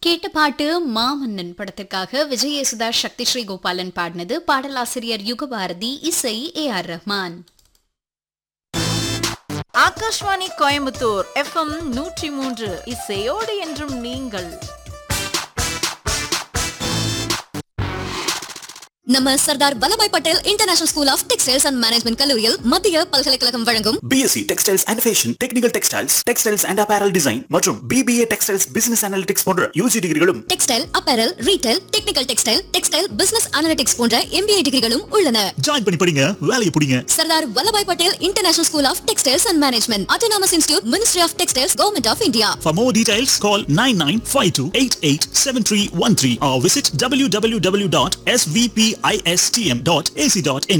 கேட்ட பாட்டு மாமன்னன் படத்திற்காக விஜயசுதா சக்தி ஸ்ரீ கோபாலன் பாடினது பாடலாசிரியர் யுகபாரதி இசை A R Rahman Akashvani Coimbatore FM நூற்றி மூன்று இசையோடு என்றும் நீங்கள் நம்ம Sardar Vallabhbhai Patel international school of textiles and management கல்லூரியில் மத்திய பல்கலைக்கழகம் வழங்கும் BSc textiles and fashion technical textiles textiles and apparel design மற்றும் பிபிஏ டெக்ஸ்டைல்ஸ் பிசினஸ் அனாலிட்டிக்ஸ் போன்ற யூஜி டிகிரிகளும் textile apparel retail technical textile textile business analytics போன்ற எம்பிஏ டிகிரிகளும் உள்ளன ஜாயின் பண்ணி படிங்க வேலையை பிடிங்க Sardar Vallabhbhai Patel international school of textiles and management autonomous institute ministry of textiles government of India For more details, call 9952887313 or visit www.svpistm.ac.in.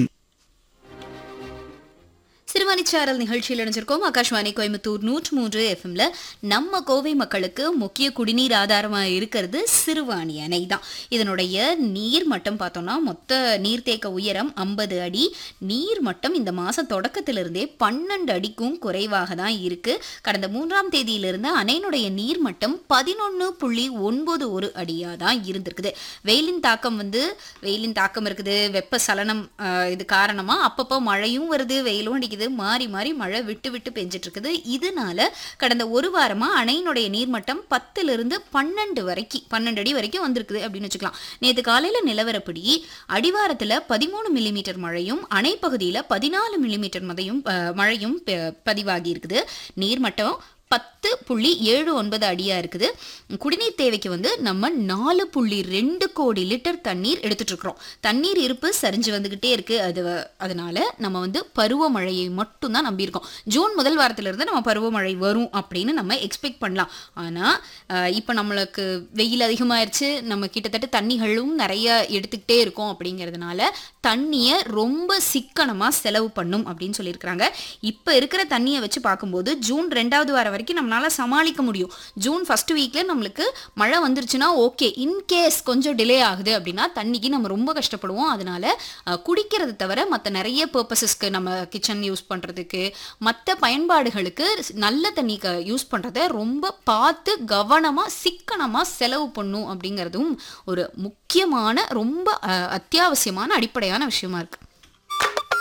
சிறுவாணிச்சாரல் நிகழ்ச்சியில் இணைஞ்சிருக்கோம் ஆகாஷ்வாணி கோயம்புத்தூர் நூற்று மூன்று எஃப்எம்ல நம்ம கோவை மக்களுக்கு முக்கிய குடிநீர் ஆதாரமா இருக்கிறது சிறுவாணி அணை தான் இதனுடைய நீர் மட்டம் பார்த்தோம்னா மொத்த நீர்த்தேக்க உயரம் ஐம்பது அடி நீர் மட்டம் இந்த மாசம் தொடக்கத்திலிருந்தே பன்னெண்டு அடிக்கும் குறைவாக தான் இருக்கு கடந்த மூன்றாம் தேதியிலிருந்து அணையினுடைய நீர் மட்டம் பதினொன்று புள்ளி ஒன்பது ஒரு அடியா தான் இருந்திருக்குது வெயிலின் தாக்கம் வந்து வெயிலின் தாக்கம் இருக்குது வெப்ப சலனம் ஆஹ், இது காரணமா அப்பப்போ மழையும் வருது வெயிலும் அடிக்குது மாறி மாறி மழை விட்டு விட்டு பெஞ்சிட்டு இருக்குது இதனால கடந்த ஒரு வாரமா அணையினுடைய நீர்மட்டம் பத்துல இருந்து பன்னெண்டு வரைக்கும் பன்னெண்டு அடி வரைக்கும் வந்திருக்குது அப்படின்னு வச்சுக்கலாம் நேற்று காலையில நிலவரப்படி அடிவாரத்துல பதிமூணு மில்லிமீட்டர் மழையும் அணை பகுதியில பதினாலு மில்லிமீட்டர் மதையும் அஹ், மழையும் ப- பதிவாகி இருக்குது நீர்மட்டம் பத்து புள்ளி ஏழு ஒன்பது அடியா இருக்குது குடிநீர் தேவைக்கு வந்து நம்ம நாலு புள்ளி ரெண்டு கோடி லிட்டர் தண்ணீர் எடுத்துட்டு இருக்கிறோம் தண்ணீர் இருப்பு சரிஞ்சு வந்துகிட்டே இருக்கு அது அதனால நம்ம வந்து பருவமழையை மட்டும்தான் நம்பியிருக்கோம் ஜூன் முதல் வாரத்துல இருந்து நம்ம பருவமழை வரும் அப்படின்னு நம்ம எக்ஸ்பெக்ட் பண்ணலாம் ஆனா அஹ், இப்ப நம்மளுக்கு வெயில் அதிகமாயிருச்சு நம்ம கிட்டத்தட்ட தண்ணிகளும் நிறைய எடுத்துக்கிட்டே இருக்கோம் அப்படிங்கிறதுனால தண்ணியை ரொம்ப சிக்கனமா செலவு பண்ணும் அப்படின்னு சொல்லியிருக்கிறாங்க இப்ப இருக்கிற தண்ணியை வச்சு பார்க்கும்போது ஜூன் ரெண்டாவது வாரம் வரைக்கும் நம்மளால சமாளிக்க முடியும் ஜூன் ஃபர்ஸ்ட் வீக்ல நம்மளுக்கு மழை வந்துருச்சுன்னா ஓகே இன்கேஸ் கொஞ்சம் டிலே ஆகுது அப்படின்னா தண்ணிக்கு நம்ம ரொம்ப கஷ்டப்படுவோம் அதனால அஹ், குடிக்கிறது தவிர மற்ற நிறைய பர்பஸஸ்க்கு நம்ம கிச்சன் யூஸ் பண்றதுக்கு மற்ற பயன்பாடுகளுக்கு நல்ல தண்ணி யூஸ் பண்றதை ரொம்ப பார்த்து கவனமா சிக்கனமா செலவு பண்ணும் அப்படிங்கிறதும் ஒரு முக்கியமான ரொம்ப அஹ், அத்தியாவசியமான அடிப்படையான விஷயமா இருக்கு